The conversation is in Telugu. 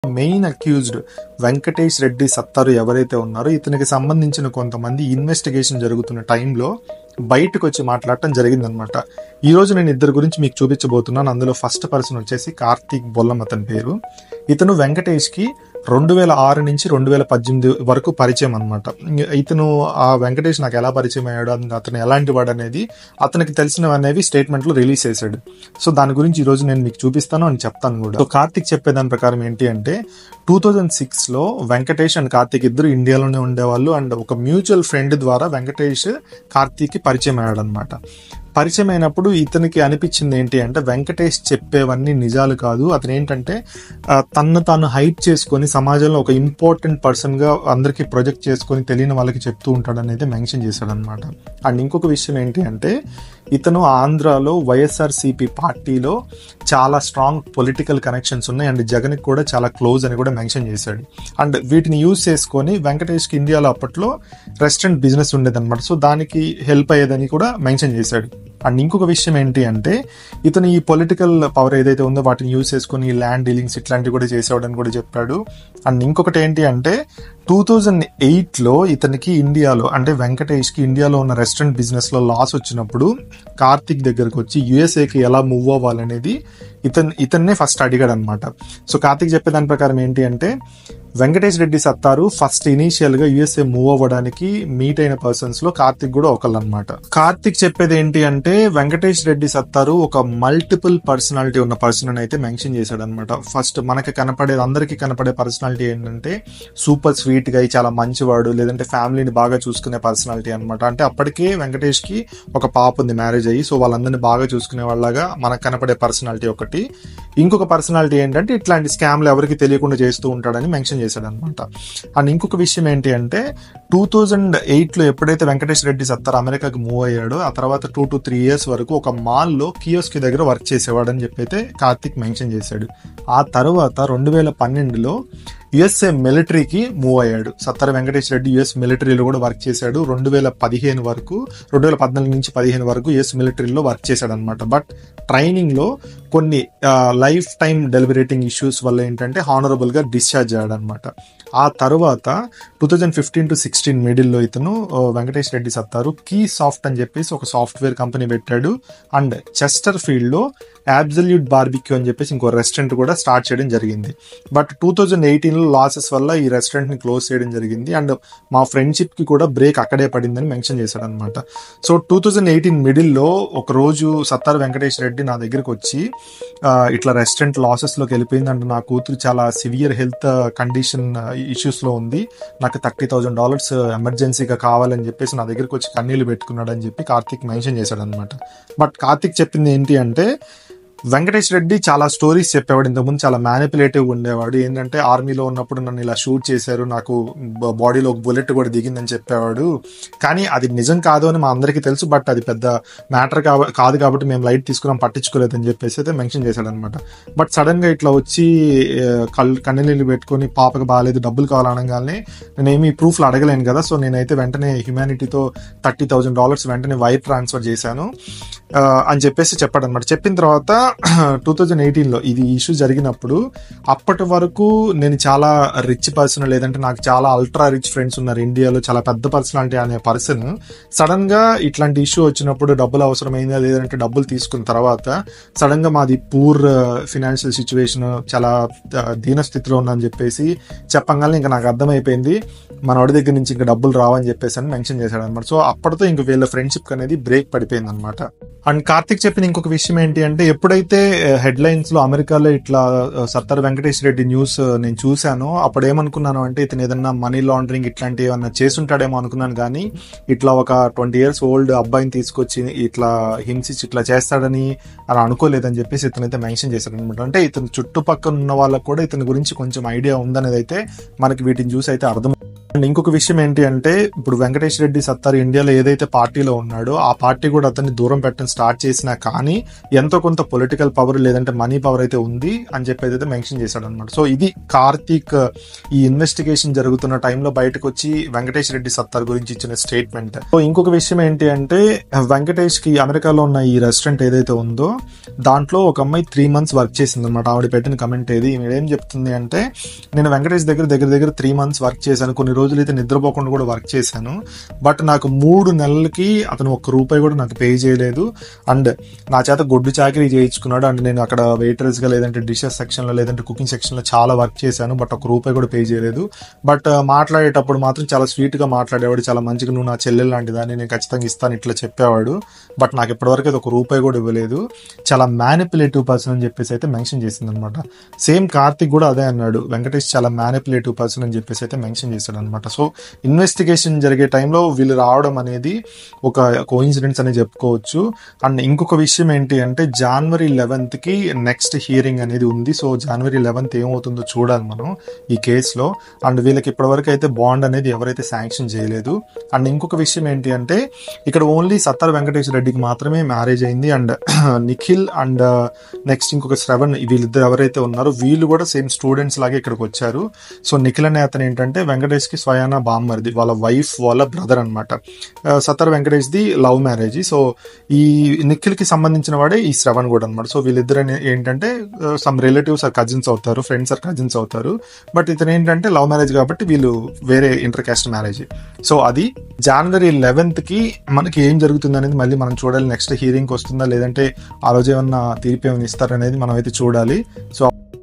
మెయిన్ అక్యూజ్డ్ వెంకటేష్ రెడ్డి సత్తారు ఎవరైతే ఉన్నారో ఇతనికి సంబంధించిన కొంతమంది ఇన్వెస్టిగేషన్ జరుగుతున్న టైంలో బయటకు వచ్చి మాట్లాడటం జరిగిందనమాట ఈ రోజు నేను ఇద్దరు గురించి మీకు చూపించబోతున్నాను అందులో ఫస్ట్ పర్సన్ వచ్చేసి కార్తీక్ బొల్లం అతని పేరు ఇతను వెంకటేష్కి రెండు వేల ఆరు నుంచి రెండు వేల పద్దెనిమిది వరకు పరిచయం అనమాట ఇతను ఆ వెంకటేష్ నాకు ఎలా పరిచయం అయ్యాడు అది అతను ఎలాంటి వాడు అనేది అతనికి తెలిసినవి అనేవి స్టేట్మెంట్లో రిలీజ్ చేశాడు సో దాని గురించి ఈ రోజు నేను మీకు చూపిస్తాను అని చెప్తాను కూడా సో కార్తిక్ చెప్పేదాని ప్రకారం ఏంటి అంటే టూ థౌజండ్ సిక్స్లో వెంకటేష్ అండ్ కార్తిక్ ఇద్దరు ఇండియాలోనే ఉండేవాళ్ళు అండ్ ఒక మ్యూచువల్ ఫ్రెండ్ ద్వారా వెంకటేష్ కార్తీక్కి పరిచయం అయ్యాడు అనమాట పరిచయం అయినప్పుడు ఇతనికి అనిపించింది ఏంటి అంటే వెంకటేష్ చెప్పేవన్నీ నిజాలు కాదు అతను ఏంటంటే ఆ, తన్ను తాను హైట్ చేసుకొని సమాజంలో ఒక ఇంపార్టెంట్ పర్సన్గా అందరికీ ప్రొజెక్ట్ చేసుకొని తెలియని వాళ్ళకి చెప్తూ ఉంటాడు అనేది మెన్షన్ చేశాడు అనమాట అండ్ ఇంకొక విషయం ఏంటి అంటే ఇతను ఆంధ్రాలో వైఎస్ఆర్సీపీ పార్టీలో చాలా స్ట్రాంగ్ పొలిటికల్ కనెక్షన్స్ ఉన్నాయి అండ్ జగన్కి కూడా చాలా క్లోజ్ అని కూడా మెన్షన్ చేశాడు అండ్ వీటిని యూజ్ చేసుకొని వెంకటేష్కి ఇండియాలో అప్పట్లో రెస్టారెంట్ బిజినెస్ ఉండేదన్నమాట సో దానికి హెల్ప్ అయ్యేదని కూడా మెన్షన్ చేశాడు అండ్ ఇంకొక విషయం ఏంటి అంటే ఇతను ఈ పొలిటికల్ పవర్ ఏదైతే ఉందో వాటిని యూజ్ చేసుకొని ఈ ల్యాండ్ డీలింగ్స్ ఇట్లాంటివి కూడా చేసేవాడని కూడా చెప్పాడు అండ్ ఇంకొకటి ఏంటి అంటే టూ థౌజండ్ ఎయిట్లో ఇతనికి ఇండియాలో అంటే వెంకటేష్కి ఇండియాలో ఉన్న రెస్టారెంట్ బిజినెస్లో లాస్ వచ్చినప్పుడు కార్తిక్ దగ్గరకు వచ్చి యుఎస్ఏకి ఎలా మూవ్ అవ్వాలనేది ఇతన్ ఇతన్నే ఫస్ట్ అడిగాడు అనమాట సో కార్తిక్ చెప్పే దాని ప్రకారం ఏంటి అంటే వెంకటేష్ రెడ్డి సత్తారు ఫస్ట్ ఇనీషియల్ గా యుఎస్ఏ మూవ్ అవ్వడానికి మీట్ అయిన పర్సన్స్ లో కార్తిక్ కూడా ఒకళ్ళు అనమాట కార్తిక్ చెప్పేది ఏంటి అంటే వెంకటేష్ రెడ్డి సత్తారు ఒక మల్టిపుల్ పర్సనాలిటీ ఉన్న పర్సన్ అని అయితే మెన్షన్ చేశాడు అనమాట ఫస్ట్ మనకి కనపడే అందరికీ కనపడే పర్సనాలిటీ ఏంటంటే సూపర్ స్వీట్ గా చాలా మంచివాడు లేదంటే ఫ్యామిలీని బాగా చూసుకునే పర్సనాలిటీ అనమాట అంటే అప్పటికే వెంకటేష్ కి ఒక పాప ఉంది మ్యారేజ్ అయ్యి సో వాళ్ళందరినీ బాగా చూసుకునే వాళ్ళగా మనకు కనపడే పర్సనాలిటీ ఒకటి ఇంకొక పర్సనాలిటీ ఏంటంటే ఇట్లాంటి స్కామ్లు ఎవరికి తెలియకుండా చేస్తూ ఉంటాడని మెన్షన్ చేశాడు అనమాట అండ్ ఇంకొక విషయం ఏంటి అంటే టూ థౌజండ్ ఎయిట్లో ఎప్పుడైతే వెంకటేష్ రెడ్డి సత్తార్ అమెరికాకి మూవ్ అయ్యాడో ఆ తర్వాత టూ టు త్రీ ఇయర్స్ వరకు ఒక మాల్లో కియోస్కి దగ్గర వర్క్ చేసేవాడు అని చెప్పి అయితే కార్తిక్ మెన్షన్ చేశాడు ఆ తర్వాత రెండు వేల పన్నెండులో యుఎస్ఏ మిలిటరీకి మూవ్ అయ్యాడు సత్తర వెంకటేష్ రెడ్డి యుఎస్ మిలిటరీలో కూడా వర్క్ చేశాడు రెండు వేల పదిహేను వరకు రెండు వేల పద్నాలుగు నుంచి పదిహేను వరకు యుఎస్ మిలిటరీలో వర్క్ చేశాడు అనమాట బట్ ట్రైనింగ్లో కొన్ని లైఫ్ టైం డెలిబరేటింగ్ ఇష్యూస్ వల్ల ఏంటంటే హానరబుల్గా డిశ్చార్జ్ అయ్యాడు అనమాట ఆ తర్వాత two thousand fifteen to sixteen మిడిల్లో ఇతను ఆ, వెంకటేష్ రెడ్డి సత్తారు కీ సాఫ్ట్ అని చెప్పేసి ఒక సాఫ్ట్వేర్ కంపెనీ పెట్టాడు అండ్ చెస్టర్ ఫీల్డ్లో అబ్జల్యూట్ బార్బిక్యూ అని చెప్పేసి ఇంకో రెస్టారెంట్ కూడా స్టార్ట్ చేయడం జరిగింది బట్ టూ థౌజండ్ ఎయిటీన్లో లాసెస్ వల్ల ఈ రెస్టారెంట్ని క్లోజ్ చేయడం జరిగింది అండ్ మా ఫ్రెండ్షిప్కి కూడా బ్రేక్ అక్కడే పడిందని మెన్షన్ చేశాడు అనమాట సో టూ థౌజండ్ ఎయిటీన్ మిడిల్లో ఒక రోజు సత్తార్ వెంకటేష్ రెడ్డి నా దగ్గరికి వచ్చి ఆ, ఇట్లా రెస్టారెంట్ లాసెస్లోకి వెళ్ళిపోయింది అండ్ నా కూతురు చాలా సివియర్ హెల్త్ కండిషన్ ఇష్యూస్లో ఉంది నాకు థర్టీ థౌజండ్ డాలర్స్ ఎమర్జెన్సీగా కావాలని చెప్పేసి నా దగ్గరికి వచ్చి కన్నీళ్లు పెట్టుకున్నాడు అని చెప్పి కార్తిక్ మెన్షన్ చేశాడు అనమాట బట్ కార్తిక్ చెప్పింది ఏంటి అంటే వెంకటేష్ రెడ్డి చాలా స్టోరీస్ చెప్పేవాడు ఇంతకుముందు చాలా మ్యానిపులేటివ్ ఉండేవాడు ఏంటంటే ఆర్మీలో ఉన్నప్పుడు నన్ను ఇలా షూట్ చేశారు నాకు బాడీలో ఒక బుల్లెట్ కూడా దిగిందని చెప్పేవాడు కానీ అది నిజం కాదు అని మా అందరికీ తెలుసు బట్ అది పెద్ద మ్యాటర్ కాదు కాబట్టి మేము లైట్ తీసుకున్నాం పట్టించుకోలేదని చెప్పేసి అయితే మెన్షన్ చేశాడు అనమాట బట్ సడన్ గా ఇట్లా వచ్చి ఆ, కళ్ళు కన్నీళ్ళు పెట్టుకొని పాపకు బాగాలేదు డబ్బులు కావాలనగానే నేనేమి ప్రూఫ్లు అడగలేను కదా సో నేనైతే వెంటనే హ్యుమానిటీతో థర్టీ థౌజండ్ డాలర్స్ వెంటనే వైర్ ట్రాన్స్ఫర్ చేశాను ఆ, అని చెప్పేసి చెప్పాడు అనమాట చెప్పిన తర్వాత టూ థౌజండ్ ఎయిటీన్లో ఇది ఇష్యూ జరిగినప్పుడు అప్పటి వరకు నేను చాలా రిచ్ పర్సన్ లేదంటే నాకు చాలా అల్ట్రా రిచ్ ఫ్రెండ్స్ ఉన్నారు ఇండియాలో చాలా పెద్ద పర్సనాలిటీ అనే పర్సన్ సడన్ గా ఇట్లాంటి ఇష్యూ వచ్చినప్పుడు డబ్బులు అవసరమైందా లేదంటే డబ్బులు తీసుకున్న తర్వాత సడన్ గా మాది పూర్ ఫినాన్షియల్ సిచ్యువేషన్ చాలా ఆ, దీన స్థితిలో ఉందని చెప్పేసి చెప్పంగానే ఇంకా నాకు అర్థమైపోయింది మన వాడి దగ్గర నుంచి ఇంకా డబ్బులు రావని చెప్పేసి అని మెన్షన్ చేశాడు అనమాట సో అప్పటితో ఇంక వీళ్ళ ఫ్రెండ్షిప్ అనేది బ్రేక్ పడిపోయింది అనమాట అండ్ కార్తిక్ చెప్పిన ఇంకొక విషయం ఏంటి అంటే ఎప్పుడైతే హెడ్ లైన్స్ లో అమెరికాలో ఇట్లా ఆ, సత్తర్ వెంకటేష్ రెడ్డి న్యూస్ ఆ, నేను చూశానో అప్పుడు ఏమనుకున్నాను అంటే ఇతను ఏదన్నా మనీ లాండరింగ్ ఇట్లాంటివి ఏమన్నా చేసుంటాడేమో అనుకున్నాను కానీ ఇట్లా ఒక ట్వంటీ ఇయర్స్ ఓల్డ్ అబ్బాయిని తీసుకొచ్చి ఇట్లా హింసించి ఇట్లా చేస్తాడని అలా అనుకోలేదని చెప్పేసి ఇతను అయితే మెన్షన్ చేశాడు అనమాట అంటే ఇతను చుట్టుపక్కల ఉన్న వాళ్ళకు కూడా ఇతని గురించి కొంచెం ఐడియా ఉందనేది అయితే మనకి వీటిని చూసి అయితే అర్థం అండ్ ఇంకొక విషయం ఏంటి అంటే ఇప్పుడు వెంకటేష్ రెడ్డి సత్తారు ఇండియాలో ఏదైతే పార్టీలో ఉన్నాడో ఆ పార్టీ కూడా అతన్ని దూరం పెట్టడం స్టార్ట్ చేసినా కానీ ఎంతో కొంత పొలిటికల్ పవర్ లేదంటే మనీ పవర్ అయితే ఉంది అని చెప్పి అయితే మెన్షన్ చేశాడు అనమాట సో ఇది కార్తీక్ ఈ ఇన్వెస్టిగేషన్ జరుగుతున్న టైంలో బయటకు వచ్చి వెంకటేష్ రెడ్డి సత్తార్ గురించి ఇచ్చిన స్టేట్మెంట్ సో ఇంకొక విషయం ఏంటి అంటే వెంకటేష్ కి అమెరికాలో ఉన్న ఈ రెస్టారెంట్ ఏదైతే ఉందో దాంట్లో ఒక అమ్మాయి త్రీ మంత్స్ వర్క్ చేసింది అనమాట ఆవిడ పెట్టిన కమెంట్ ఏది ఈమె ఏం చెప్తుంది అంటే నేను వెంకటేష్ దగ్గర దగ్గర దగ్గర త్రీ మంత్స్ వర్క్ చేశాను కొన్ని రోజులు అయితే నిద్రపోకుండా కూడా వర్క్ చేశాను బట్ నాకు మూడు నెలలకి అతను ఒక్క రూపాయి కూడా నాకు పే చేయలేదు అండ్ నా చేత గొడ్డు చాకరీ చేయించుకున్నాడు అండ్ నేను అక్కడ వెయిటర్స్ గా లేదంటే డిషెస్ సెక్షన్ లో లేదంటే కుకింగ్ సెక్షన్ లో చాలా వర్క్ చేశాను బట్ ఒక రూపాయి కూడా పే చేయలేదు బట్ మాట్లాడేటప్పుడు మాత్రం చాలా స్వీట్ గా మాట్లాడేవాడు చాలా మంచిగా నువ్వు నా చెల్లెలు లాంటిదాన్ని నేను ఖచ్చితంగా ఇస్తాను ఇట్లా చెప్పేవాడు బట్ నాకు ఇప్పటివరకు అయితే ఒక రూపాయి కూడా ఇవ్వలేదు చాలా మ్యానిపులేటివ్ పర్సన్ అని చెప్పేసి అయితే మెన్షన్ చేసింది అనమాట సేమ్ కార్తిక్ కూడా అదే అన్నాడు వెంకటేష్ చాలా మ్యానిపులేటివ్ పర్సన్ అని చెప్పేసి అయితే మెన్షన్ చేశాడు అనమాట సో ఇన్వెస్టిగేషన్ జరిగే టైంలో వీళ్ళు రావడం అనేది ఒక కోఇన్సిడెంట్స్ అని చెప్పుకోవచ్చు అండ్ ఇంకొక విషయం ఏంటి అంటే జనవరి లెవెన్త్ కి నెక్స్ట్ హియరింగ్ అనేది ఉంది సో జనవరి లెవెన్త్ ఏమవుతుందో చూడాలి మనం ఈ కేసులో అండ్ వీళ్ళకి ఇప్పటివరకు అయితే బాండ్ అనేది ఎవరైతే శాంక్షన్ చేయలేదు అండ్ ఇంకొక విషయం ఏంటి అంటే ఇక్కడ ఓన్లీ సత్తర్ వెంకటేశ్వర రెడ్డికి మాత్రమే మ్యారేజ్ అయింది అండ్ నిఖిల్ అండ్ నెక్స్ట్ ఇంకొక శ్రవణ్ వీళ్ళిద్దరు ఎవరైతే ఉన్నారో వీళ్ళు కూడా సేమ్ స్టూడెంట్స్ లాగే ఇక్కడికి వచ్చారు సో నిఖిల్ అనే అతను ఏంటంటే వెంకటేష్ కి స్వయాన బామ్మరిది వాళ్ళ వైఫ్ వాళ్ళ బ్రదర్ అనమాట సత్తర్ వెంకటేష్ ది లవ్ మ్యారేజ్ సో ఈ నిఖిల్ కి సంబంధించిన వాడే ఈ శ్రవణ్ కూడా అనమాట సో వీళ్ళిద్దరు అనే- ఏంటంటే సమ్ రిలేటివ్స్ ఆర్ కజిన్స్ అవుతారు ఫ్రెండ్స్ ఆర్ కజిన్స్ అవుతారు బట్ ఇతను ఏంటంటే లవ్ మ్యారేజ్ కాబట్టి వీళ్ళు వేరే ఇంటర్ కాస్ట్ మ్యారేజ్ సో అది జనవరి లెవెన్త్ కి మనకి ఏం జరుగుతుంది అనేది మళ్ళీ మనం చూడాలి నెక్స్ట్ హీరింగ్ వస్తుందా లేదంటే ఆ రోజు ఏమన్నా తీర్పు ఏమైనా ఇస్తారనేది మనం అయితే చూడాలి సో